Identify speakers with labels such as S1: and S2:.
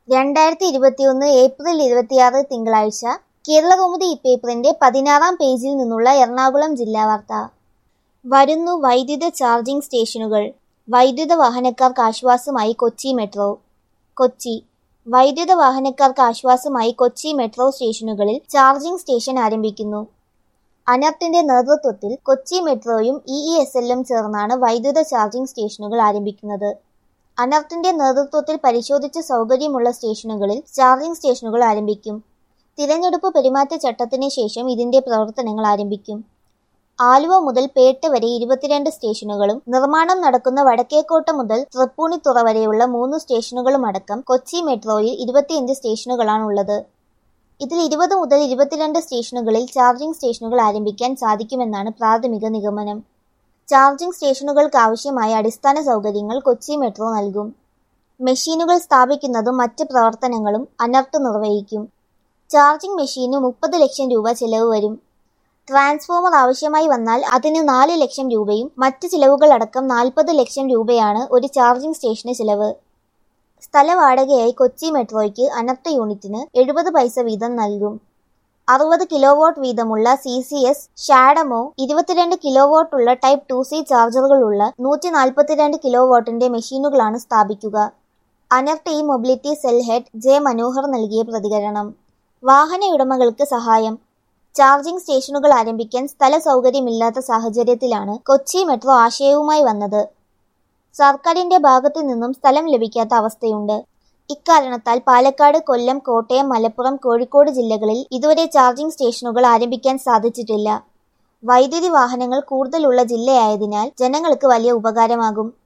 S1: രണ്ടായിരത്തി ഇരുപത്തിയൊന്ന് ഏപ്രിൽ ഇരുപത്തിയാറ് തിങ്കളാഴ്ച കേരളകൗമുദി ഇപ്പേപ്പറിന്റെ പതിനാറാം പേജിൽ നിന്നുള്ള എറണാകുളം ജില്ലാ വാർത്ത വരുന്നു വൈദ്യുത ചാർജിംഗ് സ്റ്റേഷനുകൾ വൈദ്യുത വാഹനക്കാർക്ക് ആശ്വാസമായി കൊച്ചി മെട്രോ കൊച്ചി വൈദ്യുത വാഹനക്കാർക്ക് ആശ്വാസമായി കൊച്ചി മെട്രോ സ്റ്റേഷനുകളിൽ ചാർജിംഗ് സ്റ്റേഷൻ ആരംഭിക്കുന്നു അനർട്ടിന്റെ നേതൃത്വത്തിൽ കൊച്ചി മെട്രോയും ഇ ഇ എസ് എല്ലും ചേർന്നാണ് വൈദ്യുത ചാർജിംഗ് സ്റ്റേഷനുകൾ ആരംഭിക്കുന്നത് അനർട്ടിന്റെ നേതൃത്വത്തിൽ പരിശോധിച്ച സൗകര്യമുള്ള സ്റ്റേഷനുകളിൽ ചാർജിംഗ് സ്റ്റേഷനുകൾ ആരംഭിക്കും തിരഞ്ഞെടുപ്പ് പെരുമാറ്റച്ചട്ടത്തിന് ശേഷം ഇതിന്റെ പ്രവർത്തനങ്ങൾ ആരംഭിക്കും ആലുവ മുതൽ പേട്ട് വരെ ഇരുപത്തിരണ്ട് സ്റ്റേഷനുകളും നിർമ്മാണം നടക്കുന്ന വടക്കേക്കോട്ട മുതൽ തൃപ്പൂണിത്തുറ വരെയുള്ള മൂന്ന് സ്റ്റേഷനുകളുമടക്കം കൊച്ചി മെട്രോയിൽ ഇരുപത്തിയഞ്ച് സ്റ്റേഷനുകളാണുള്ളത് ഇതിൽ ഇരുപത് മുതൽ ഇരുപത്തിരണ്ട് സ്റ്റേഷനുകളിൽ ചാർജിംഗ് സ്റ്റേഷനുകൾ ആരംഭിക്കാൻ സാധിക്കുമെന്നാണ് പ്രാഥമിക നിഗമനം ചാർജിംഗ് സ്റ്റേഷനുകൾക്ക് ആവശ്യമായ അടിസ്ഥാന സൗകര്യങ്ങൾ കൊച്ചി മെട്രോ നൽകും മെഷീനുകൾ സ്ഥാപിക്കുന്നതും മറ്റ് പ്രവർത്തനങ്ങളും അനർട്ട് നിർവഹിക്കും ചാർജിംഗ് മെഷീന് മുപ്പത് ലക്ഷം രൂപ ചിലവ് വരും ട്രാൻസ്ഫോമർ ആവശ്യമായി വന്നാൽ അതിന് നാല് ലക്ഷം രൂപയും മറ്റ് ചിലവുകളടക്കം നാൽപ്പത് ലക്ഷം രൂപയാണ് ഒരു ചാർജിംഗ് സ്റ്റേഷന് ചിലവ് സ്ഥല വാടകയായി കൊച്ചി മെട്രോയ്ക്ക് അനർട്ട് യൂണിറ്റിന് എഴുപത് പൈസ വീതം നൽകും അറുപത് കിലോവാട്ട് വീതമുള്ള സി സി എസ് ഷാഡമോ ഇരുപത്തിരണ്ട് കിലോവാട്ടുള്ള ടൈപ്പ് ടു സി ചാർജറുകളുള്ള നൂറ്റി നാൽപ്പത്തിരണ്ട് കിലോവാട്ടിന്റെ മെഷീനുകളാണ് സ്ഥാപിക്കുക ANERT E mobility cell head J Manohar നൽകിയ പ്രതികരണം വാഹന ഉടമകൾക്ക് സഹായം ചാർജിംഗ് സ്റ്റേഷനുകൾ ആരംഭിക്കാൻ സ്ഥല സൗകര്യമില്ലാത്ത സാഹചര്യത്തിലാണ് കൊച്ചി മെട്രോ ആശയവുമായി വന്നത് സർക്കാരിന്റെ ഭാഗത്തു നിന്നും സ്ഥലം ലഭിക്കാത്ത അവസ്ഥയുണ്ട് ഇക്കാരണത്താൽ പാലക്കാട് കൊല്ലം കോട്ടയം മലപ്പുറം കോഴിക്കോട് ജില്ലകളിൽ ഇതുവരെ ചാർജിംഗ് സ്റ്റേഷനുകൾ ആരംഭിക്കാൻ സാധിച്ചിട്ടില്ല വൈദ്യുതി വാഹനങ്ങൾ കൂടുതലുള്ള ജില്ലയായതിനാൽ ജനങ്ങൾക്ക് വലിയ ഉപകാരമാകും